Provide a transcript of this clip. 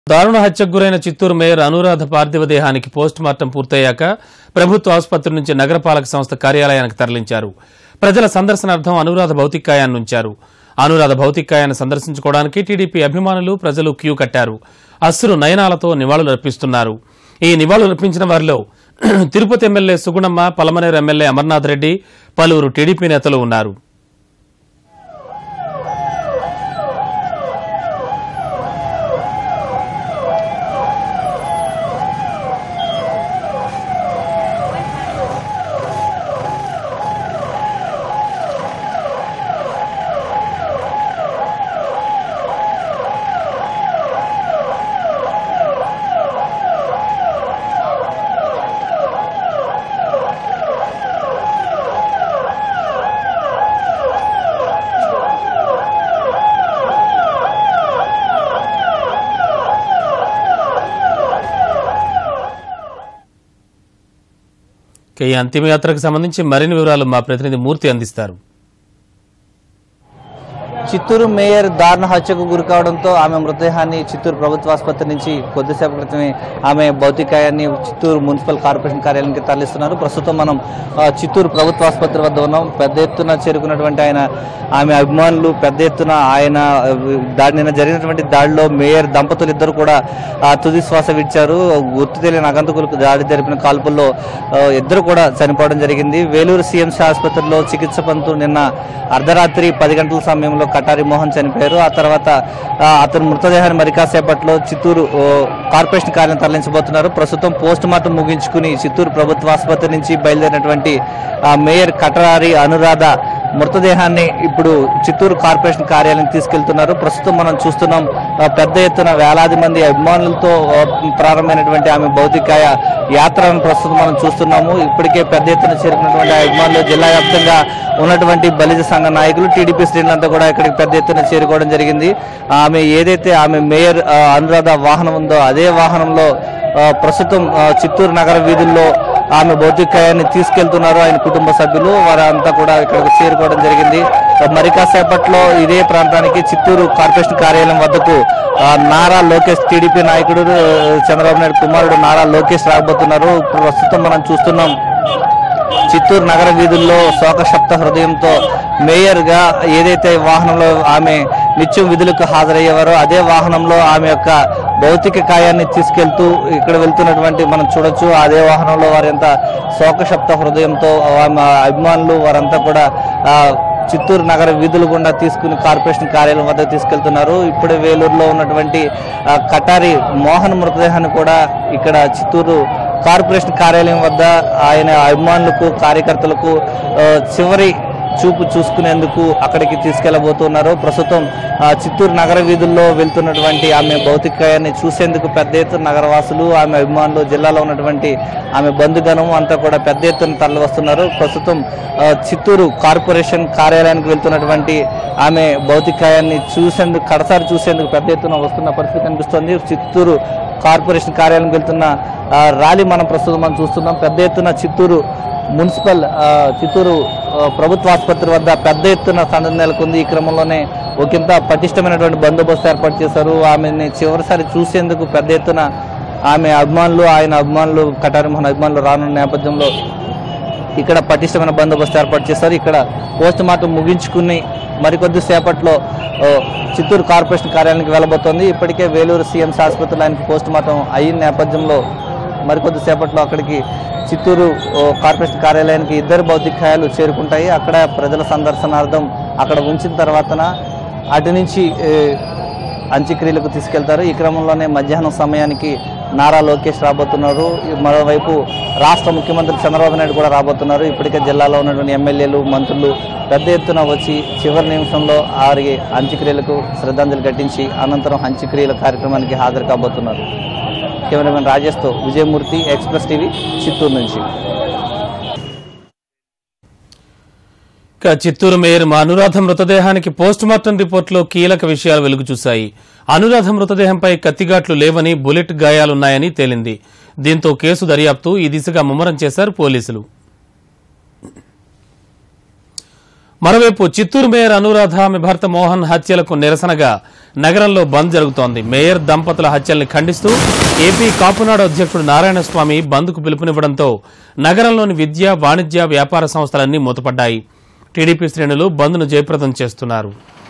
దారుణ హత్యకు గురైన చిత్తూరు మేయర్ అనురాధ పార్థివ దేహానికి పోస్ట్ మార్టం పూర్తయ్యాక ప్రభుత్వ ఆసుపత్రి నుంచి నగరపాలక సంస్థ కార్యాలయానికి తరలించారు ప్రజల సందర్శనార్థం అనురాధ భౌతికాయాన్ని ఉంచారు అనురాధ భౌతికాయాన్ని సందర్శించుకోవడానికి టీడీపీ అభిమానులు ప్రజలు క్యూ కట్టారు అస్సురు నయనాలతో నివాళులు అర్పిస్తున్నారు ఈ నివాళులు అర్పించిన వారిలో తిరుపతి ఎమ్మెల్యే సుగుణమ్మ పలమనేరు ఎమ్మెల్యే అమర్నాథ్ రెడ్డి పలువురు టీడీపీ నేతలు ఉన్నారు ఇక ఈ అంతిమయాత్రకు సంబంధించి మరిన్ని వివరాలు మా ప్రతినిధి మూర్తి అందిస్తారు చిత్తూరు మేయర్ దారుణ హత్యకు గురి కావడంతో ఆమె మృతదేహాన్ని చిత్తూరు ప్రభుత్వ ఆసుపత్రి నుంచి కొద్దిసేపు క్రితమే ఆమె భౌతికాయాన్ని చిత్తూరు మున్సిపల్ కార్పొరేషన్ కార్యాలయానికి తరలిస్తున్నారు ప్రస్తుతం మనం ఆ, చిత్తూరు ప్రభుత్వ ఆసుపత్రి వద్ద ఉన్నాం పెద్ద ఎత్తున చేరుకున్నటువంటి ఆయన ఆమె అభిమానులు పెద్ద ఎత్తున ఆయన ఆ, దాడి నిన్న జరిగినటువంటి దాడిలో మేయర్ దంపతులు ఇద్దరు కూడా ఆ, తుది శ్వాస విడిచారు గుర్తు తెలియని అగంతకులకు దాడి జరిపిన కాల్పుల్లో ఆ, ఇద్దరు కూడా చనిపోవడం జరిగింది వేలూరు సిఎంసి ఆసుపత్రిలో చికిత్స పొందుతూ నిన్న అర్ధరాత్రి పది గంటల సమయంలో కటారి మోహన్ చనిపోయారు ఆ తర్వాత ఆ, అతని మృతదేహాన్ని మరి కాసేపట్లో చిత్తూరు ఓ, కార్పొరేషన్ కార్యాలయం తరలించబోతున్నారు ప్రస్తుతం పోస్ట్ మార్టం ముగించుకుని చిత్తూరు ప్రభుత్వ ఆసుపత్రి నుంచి బయలుదేరినటువంటి ఆ, మేయర్ కటారి అనురాధ మృతదేహాన్ని ఇప్పుడు చిత్తూరు కార్పొరేషన్ కార్యాలయం తీసుకెళ్తున్నారు ప్రస్తుతం మనం చూస్తున్నాం ఆ, పెద్ద ఎత్తున వేలాది మంది అభిమానులతో ఆ, ప్రారంభమైనటువంటి ఆమె భౌతికాయ యాత్రను ప్రస్తుతం మనం చూస్తున్నాము ఇప్పటికే పెద్ద ఎత్తున చేరుకున్నటువంటి ఆ అభిమానులు జిల్లా వ్యాప్తంగా ఉన్నటువంటి బలిజ సంఘ నాయకులు టీడీపీ శ్రేణులంతా కూడా ఇక్కడికి పెద్ద ఎత్తున చేరుకోవడం జరిగింది ఆమె ఏదైతే ఆమె మేయర్ ఆ, అనురాధ వాహనం ఉందో అదే వాహనంలో ఆ, ప్రస్తుతం ఆ, చిత్తూరు నగర వీధుల్లో ఆమె భౌతికాయాన్ని తీసుకెళ్తున్నారు ఆయన కుటుంబ సభ్యులు వారంతా కూడా ఇక్కడికి చేరుకోవడం జరిగింది మరి కాసేపట్లో ఇదే ప్రాంతానికి చిత్తూరు కార్పొరేషన్ కార్యాలయం వద్దకు ఆ, నారా లోకేష్ టీడీపీ నాయకుడు ఆ, చంద్రబాబు నాయుడు కుమారుడు నారా లోకేష్ రాబోతున్నారు ఇప్పుడు ప్రస్తుతం మనం చూస్తున్నాం చిత్తూరు నగర వీధుల్లో శోకశప్త హృదయంతో మేయర్గా ఏదైతే వాహనంలో ఆమె నిత్యం విధులకు హాజరయ్యేవారో అదే వాహనంలో ఆమె యొక్క భౌతిక కాయాన్ని తీసుకెళ్తూ ఇక్కడ వెళ్తున్నటువంటి మనం చూడొచ్చు అదే వాహనంలో వారంతా శోకశప్త హృదయంతో ఆమె అభిమానులు వారంతా కూడా ఆ, చిత్తూరు నగర వీధులు గుండా తీసుకుని కార్పొరేషన్ కార్యాలయం వద్దకు తీసుకెళ్తున్నారు ఇప్పుడే వేలూరులో ఉన్నటువంటి ఆ, కటారి మోహన్ మృతదేహాన్ని కూడా ఇక్కడ చిత్తూరు కార్పొరేషన్ కార్యాలయం వద్ద ఆయన అభిమానులకు కార్యకర్తలకు ఆ, చివరి చూపు చూసుకునేందుకు అక్కడికి తీసుకెళ్లబోతున్నారు ప్రస్తుతం ఆ, చిత్తూరు నగర వీధుల్లో వెళ్తున్నటువంటి ఆమె భౌతికాయాన్ని చూసేందుకు పెద్ద ఎత్తున నగరవాసులు ఆమె అభిమానులు జిల్లాలో ఉన్నటువంటి ఆమె బంధుగణం అంతా కూడా పెద్ద ఎత్తున తరలి వస్తున్నారు ప్రస్తుతం ఆ, చిత్తూరు కార్పొరేషన్ కార్యాలయానికి వెళ్తున్నటువంటి ఆమె భౌతికాయాన్ని చూసేందుకు కడసారి చూసేందుకు పెద్ద ఎత్తున వస్తున్న పరిస్థితి కనిపిస్తోంది చిత్తూరు కార్పొరేషన్ కార్యాలయానికి వెళ్తున్న ఆ, ర్యాలీ మనం ప్రస్తుతం మనం చూస్తున్నాం పెద్ద ఎత్తున చిత్తూరు మున్సిపల్ ఆ, చిత్తూరు ఆ, ప్రభుత్వ ఆసుపత్రి వద్ద పెద్ద ఎత్తున సందడి నెలకొంది ఈ క్రమంలోనే ఒకంత పటిష్టమైనటువంటి బందోబస్తు ఏర్పాటు చేశారు ఆమెని చివరిసారి చూసేందుకు పెద్ద ఎత్తున ఆమె అభిమానులు ఆయన అభిమానులు కటారి మోహన్ అభిమానులు రానున్న నేపథ్యంలో ఇక్కడ పటిష్టమైన బందోబస్తు ఏర్పాటు చేశారు ఇక్కడ పోస్ట్ మార్టం ముగించుకుని మరికొద్ది సేపట్లో ఆ, చిత్తూరు కార్పొరేషన్ కార్యాలయానికి వెళ్ళబోతోంది ఇప్పటికే వేలూరు సీఎంస్ ఆసుపత్రిలో ఆయనకి పోస్ట్ మార్టం అయిన నేపథ్యంలో మరికొద్ది సేపట్లో అక్కడికి చిత్తూరు ఆ, కార్పొరేషన్ కార్యాలయానికి ఇద్దరు భౌతికాయాలు చేరుకుంటాయి అక్కడ ప్రజల సందర్శనార్థం అక్కడ ఉంచిన తర్వాతన అటు నుంచి ఏ, అంత్యక్రియలకు తీసుకెళ్తారు ఈ క్రమంలోనే మధ్యాహ్నం సమయానికి నారా లోకేష్ రాబోతున్నారు ఈ మరోవైపు రాష్ట్ర ముఖ్యమంత్రి చంద్రబాబు నాయుడు కూడా రాబోతున్నారు ఇప్పటికే జిల్లాలో ఉన్నటువంటి ఎమ్మెల్యేలు మంత్రులు పెద్ద ఎత్తున వచ్చి చివరి నిమిషంలో వారికి అంత్యక్రియలకు శ్రద్ధాంజలి ఘటించి అనంతరం అంత్యక్రియల కార్యక్రమానికి హాజరు కాబోతున్నారు కెమెరామెన్ రాజేష్తో విజయమూర్తి ఎక్స్ప్రెస్ టీవీ చిత్తూరు నుంచి ఇక చిత్తూరు మేయర్ మా అనురాధ మృతదేహానికి పోస్ట్ మార్టం రిపోర్టులో కీలక విషయాలు వెలుగు చూశాయి అనురాధ మృతదేహంపై కత్తిగాట్లు లేవని బుల్లెట్ గాయాలున్నాయని తేలింది దీంతో కేసు దర్యాప్తు ఈ దిశగా ముమ్మరం చేశారు పోలీసులు మరోవైపు చిత్తూరు మేయర్ అనురాధ ఆమె భర్త మోహన్ హత్యలకు నిరసనగా నగరంలో బంద్ జరుగుతోంది మేయర్ దంపతుల హత్యల్ని ఖండిస్తూ ఏపీ కాపునాడు అధ్యక్షుడు నారాయణస్వామి బంద్కు పిలుపునివ్వడంతో నగరంలోని విద్య వాణిజ్య వ్యాపార సంస్థలన్నీ మూతపడ్డాయి టీడీపీ శ్రేణులు బంద్ను జయప్రదం చేస్తున్నారు